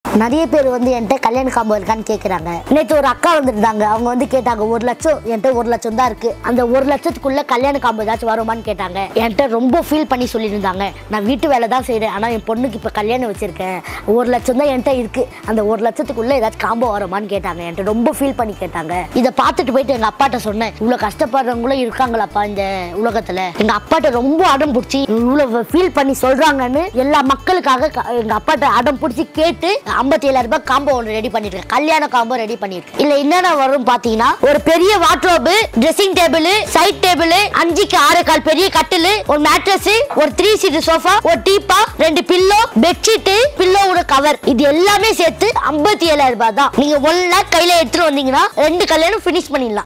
நிறைய பேர் வந்து என்கிட்ட கல்யாண காம்போ இருக்கான்னு கேட்குறாங்க நேற்று ஒரு அக்கா வந்திருந்தாங்க அவங்க வந்து கேட்டாங்க ஒரு லட்சம் என்கிட்ட ஒரு லட்சம் தான் இருக்கு அந்த ஒரு லட்சத்துக்குள்ள கல்யாண காம்போ ஏதாச்சும் வருமான்னு கேட்டாங்க என்கிட்ட ரொம்ப ஃபீல் பண்ணி சொல்லியிருந்தாங்க நான் வீட்டு வேலை தான் செய்கிறேன் ஆனால் என் பொண்ணுக்கு இப்போ கல்யாணம் வச்சிருக்கேன் ஒரு லட்சம் தான் என்கிட்ட இருக்கு அந்த ஒரு லட்சத்துக்குள்ள ஏதாச்சும் காம்போ வருமான்னு கேட்டாங்க என்கிட்ட ரொம்ப ஃபீல் பண்ணி கேட்டாங்க இதை பார்த்துட்டு போயிட்டு எங்கள் அப்பாட்ட சொன்னேன் இவ்வளோ கஷ்டப்படுறவங்களும் இருக்காங்களாப்பா இந்த உலகத்தில் எங்கள் அப்பாட்ட ரொம்ப அடம் பிடிச்சி இவ்வளோ ஃபீல் பண்ணி சொல்கிறாங்கன்னு எல்லா மக்களுக்காக க- எங்க அப்பாட்ட அடம் பிடிச்சி கேட்டு ஐம்பத்தி ஏழாயிரம் ரூபாய் காம்போ ஒன்று ரெடி பண்ணிருக்கேன் கல்யாண காம்போ ரெடி பண்ணிருக்கேன் இல்ல என்னென்ன வரும் பாத்தீங்கன்னா ஒரு பெரிய wardrobe dressing table side table அஞ்சுக்கு ஆறு கால் பெரிய கட்டில் ஒரு மேட்ரஸ் ஒரு த்ரீ சீட் சோஃபா ஒரு டீப்பா ரெண்டு பில்லோ பெட்ஷீட் பில்லோவோட கவர் இது எல்லாமே சேர்த்து ஐம்பத்தி ஏழாயிரம் ரூபாய் தான் நீங்க ஒன் லேக் கையில எடுத்துட்டு வந்தீங்கன்னா ரெண்டு கல்யாணம் ஃபினிஷ் பண்ணிடலாம்